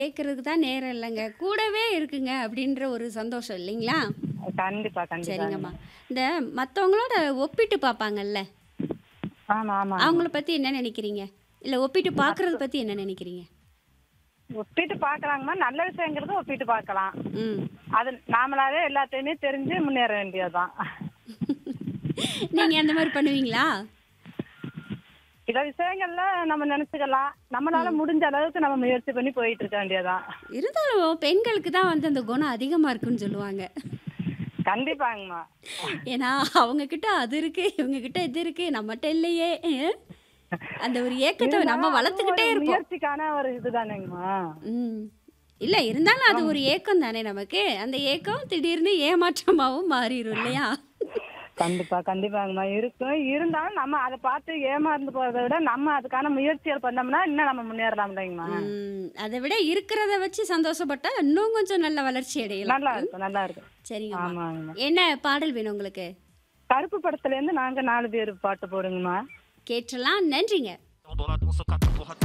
கேட்கறதுக்கு தான் நேரம் இல்லைங்க கூடவே இருக்குங்க அப்படின்ற ஒரு சந்தோஷம் இல்லைங்களா கண்டிப்பா கண்டிப்பா சரிங்கம்மா இந்த மற்றவங்களோட ஒப்பிட்டு பார்ப்பாங்கல்ல ஆமா ஆமா அவங்கள பற்றி என்ன நினைக்கிறீங்க இல்லை ஒப்பிட்டு பார்க்கறத பற்றி என்ன நினைக்கிறீங்க ஒப்பிட்டு பார்க்கலாங்கம்மா நல்ல விஷயங்கிறது ஒப்பிட்டு பார்க்கலாம் ம் அது நாமளாவே எல்லாத்தையுமே தெரிஞ்சு முன்னேற வேண்டியதுதான் நீங்கள் அந்த மாதிரி பண்ணுவீங்களா சில விஷயங்கள்ல நம்ம நினைச்சுக்கலாம் நம்மளால முடிஞ்ச அளவுக்கு நம்ம முயற்சி பண்ணி போயிட்டு இருக்க வேண்டியதுதான் இருந்தாலும் பெண்களுக்கு தான் வந்து அந்த குணம் அதிகமாக இருக்குன்னு சொல்லுவாங்க கண்டிப்பாங்கம்மா ஏன்னா அவங்க கிட்ட அது இருக்கு இவங்க கிட்ட இது இருக்கு நம்மகிட்ட இல்லையே அஹ்? அந்த ஒரு ஏக்கத்தை நம்ம இருந்தாலும் வளர்த்துக்கிட்டே அது ஒரு இருப்போம் முயற்சிக்கான ஒரு இதுதானேங்கம்மா ம் இல்ல இருந்தாலும் அது ஒரு ஏக்கம் தானே நமக்கு அந்த ஏக்கம் திடீர்னு ஏமாற்றமாவும் மாறிடும் இல்லையா கண்டிப்பா கண்டிப்பாங்கம்மா இருக்கும் இருந்தாலும் நம்ம அதை பார்த்து ஏமாந்து போறதை விட நம்ம அதுக்கான முயற்சிகள் பண்ணோம்னா இன்னும் நம்ம முன்னேறலாம் இல்லைங்கம்மா ம், அதை விட இருக்கிறத வச்சு சந்தோஷப்பட்டா இன்னும் கொஞ்சம் நல்ல வளர்ச்சி அடையலாம் நல்லா இருக்கும் நல்லா இருக்கும் சரிங்கம்மா ஆமாங்கம்மா என்ன பாடல் வேணும் உங்களுக்கு கருப்பு படத்துல இருந்து நாங்க நாலு பேர் பாட்டு போடுங்கம்மா கேட்டலாம் நன்றிங்க